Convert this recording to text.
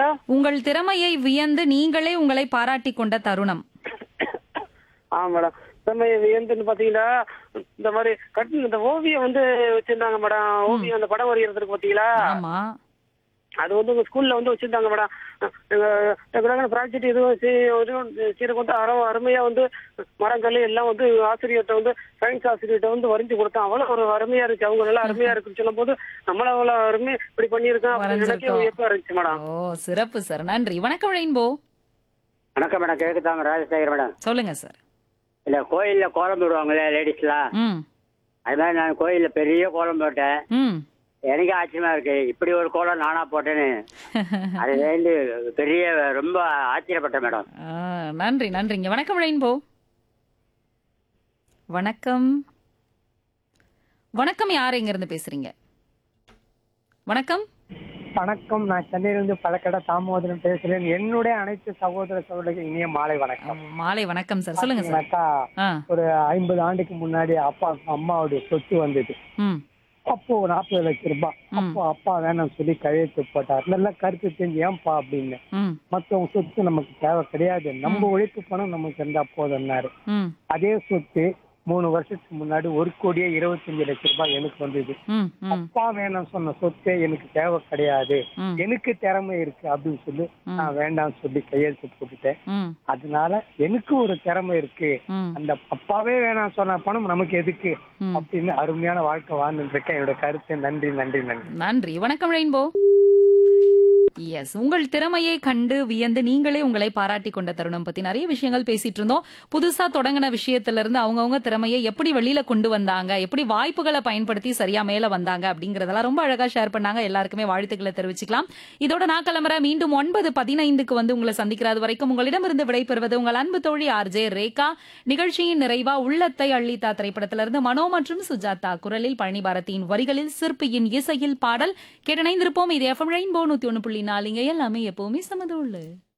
உங்கள் திறமையை வியந்து நீங்களே உங்களை பாராட்டி கொண்ட தருணம் ஆ மேடம் நம்ம எந்தன்னு பாத்தீங்கன்னா இந்த மாதிரி கட்டு இந்த ஓவியம் வந்து வச்சிருந்தாங்க மேடம் ஓவியம் அந்த படம் வரைகிறதுக்கு பாத்தீங்களா ஆமா அது வந்து உங்க ஸ்கூல்ல வந்து வச்சிருந்தாங்க மேடம் எங்க ப்ராஜெக்ட் இதுவும் சீ- இதுவும் சீருக்கு வந்து அற அருமையா வந்து மரங்கள் எல்லாம் வந்து ஆசிரியர்கிட்ட வந்து சயின்ஸ் ஆசிரியர்கிட்ட வந்து வரைஞ்சு கொடுத்தோம் அவ்வளவு ஒரு அருமையா இருக்கு அவங்க நல்லா அருமையா இருக்குன்னு சொல்லும் போது நம்மள அவ்வளவு அருமையா இப்படி பண்ணியிருக்கோம் அப்படின்னு நினைக்க வரைஞ்சிருக்கோம். வியப்பா இருந்துச்சு மேடம் ஓ சிறப்பு சார் நன்றி வணக்கம் ரெயின்போ வணக்கம் மேடம் கேக்குதாங்க ராஜசேகர் மேடம் சொல்லுங்க சார் இல்ல கோயில்ல கோலம் போடுவாங்களே லேடிஸ்லாம் ம் அது மாதிரி நான் கோயில்ல பெரிய கோலம் போட்டேன் ம் எனக்கு ஆச்சரியமா இருக்கு இப்படி ஒரு கோலம் நானா போட்டேன்னு அது வந்து பெரிய ரொம்ப ஆச்சரியப்பட்டேன் மேடம் ஆ, நன்றி நன்றிங்க வணக்கம் ரெயின்போ வணக்கம் வணக்கம் யார் எங்க இருந்து பேசுறீங்க வணக்கம் வணக்கம் நான் சென்னையிலிருந்து பழக்கடை தாமோதரன் பேசுறேன் என்னுடைய அனைத்து சகோதர சகோதரிகள் இனிய மாலை வணக்கம் மாலை வணக்கம் சார் சொல்லுங்க சார் பாத்தீங்கன்னாக்கா, ஆ ஒரு ஐம்பது ஆண்டுக்கு முன்னாடி அப்பா அம்மாவுடைய சொத்து வந்தது ம் அப்போ ஒரு நாற்பது லட்சம் ரூபாய் அப்போ அப்பா வேணாம் சொல்லி கையெழுத்து போட்டார் நல்லா கருத்து தெரிஞ்சு ஏன்பா அப்படின்னு ம் மத்தவங்க சொத்து நமக்கு தேவை கிடையாது நம்ம உழைப்பு பணம் நமக்கு இருந்தா போதும்னாரு ம் அதே சொத்து மூணு வருஷத்துக்கு முன்னாடி ஒரு கோடியே இருபத்தஞ்சு லட்சம் ரூபாய் எனக்கு வந்தது ம் ம் அப்பா வேணாம் சொன்ன சொத்து எனக்கு தேவை கிடையாது ம். எனக்கு திறமை இருக்கு அப்படின்னு சொல்லி நான் வேண்டாம்னு சொல்லி கையெழுத்து போட்டுட்டேன் ம் அதனால எனக்கு ஒரு திறமை இருக்கு ம் அந்த அப்பாவே வேணாம் சொன்ன பணம் நமக்கு எதுக்கு ம். அப்படின்னு அருமையான வாழ்க்கை வாழ்ந்துட்டு இருக்கேன் என்னோட கருத்து நன்றி நன்றி நன்றி நன்றி வணக்கம் ரெயின்போ எஸ் உங்கள் திறமையை கண்டு வியந்து நீங்களே உங்களை பாராட்டி கொண்ட தருணம் பத்தி நிறைய விஷயங்கள் பேசிட்டு இருந்தோம் புதுசா தொடங்கின விஷயத்துல இருந்து அவங்கவங்க திறமையை எப்படி வெளியில கொண்டு வந்தாங்க எப்படி வாய்ப்புகளை பயன்படுத்தி சரியா மேல வந்தாங்க அப்படிங்கறதெல்லாம் ரொம்ப அழகா ஷேர் பண்ணாங்க எல்லாருக்குமே வாழ்த்துக்களை தெரிவிச்சுக்கலாம் இதோட நான் கிளம்புறேன் மீண்டும் ஒன்பது பதினைந்துக்கு வந்து உங்களை சந்திக்கிறது வரைக்கும் உங்களிடமிருந்து விடைபெறுவது உங்கள் அன்பு தோழி ஆர்ஜே ரேகா நிகழ்ச்சியின் நிறைவா உள்ளத்தை அள்ளித்தா திரைப்படத்திலிருந்து மனோ மற்றும் சுஜாதா குரலில் பழனி பாரதியின் வரிகளில் சிற்பியின் இசையில் பாடல் கேட்டணைந்திருப்போம் இது எஃப்எம் ரெயின்போ நூத்தி ஒண்ணு புள்ளி நாலுங்க எல்லாமே எப்பவுமே சமது